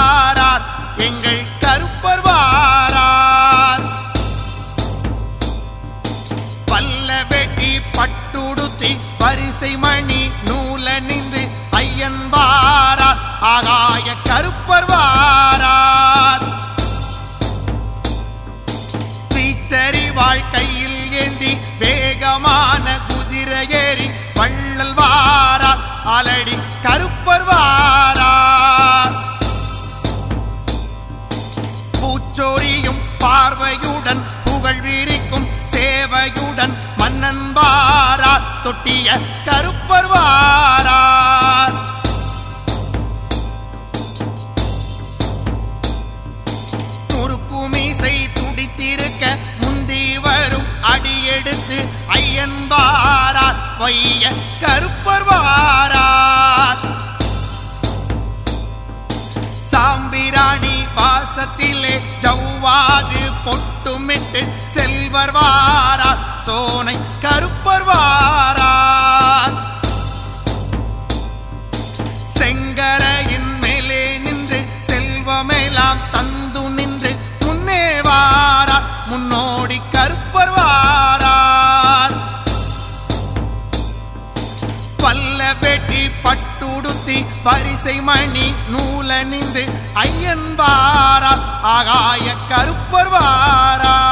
வாரார் எங்கள் கருப்பர் வாரார் பல்ல வெட்டி பட்டுடுத்தி பரிசை மணி நூலணிந்து ஐயன் வாரார் ஆகாய கருப்பர் வாரார் தீச்சரி வாழ்க்கையில் ஏந்தி வேகமான குதிரை ஏறி வள்ளல் வாரார் அலடி கருப்பர் வாரார் பூச்சோரியும் பார்வையுடன் புகழ் விரிக்கும் சேவையுடன் மன்னன் வாரார் தொட்டிய கருப்பர் வாரார் முறுக்குமீசை துடித்திருக்க முந்தி வரும் அடியெடுத்து ஐயன் வாரார் வைய கருப்பர் வாரார் சாம்பிராணி வாசத்திலே ஜவ்வாது பொட்டுமிட்டு செல்வர் வாரார் சோனை கருப்பர் வாரார் செங்கரையின் மேலே நின்று செல்வமெல்லாம் தந்து நின்று முன்னே வாரார் முன்னோடி கருப்பர் வாரார் பல்ல வெட்டி பட்டுடுத்தி பரிசை மணி நூலணிந்து ஐயன் வாரார் ஆகாய கருப்பர் வாரார்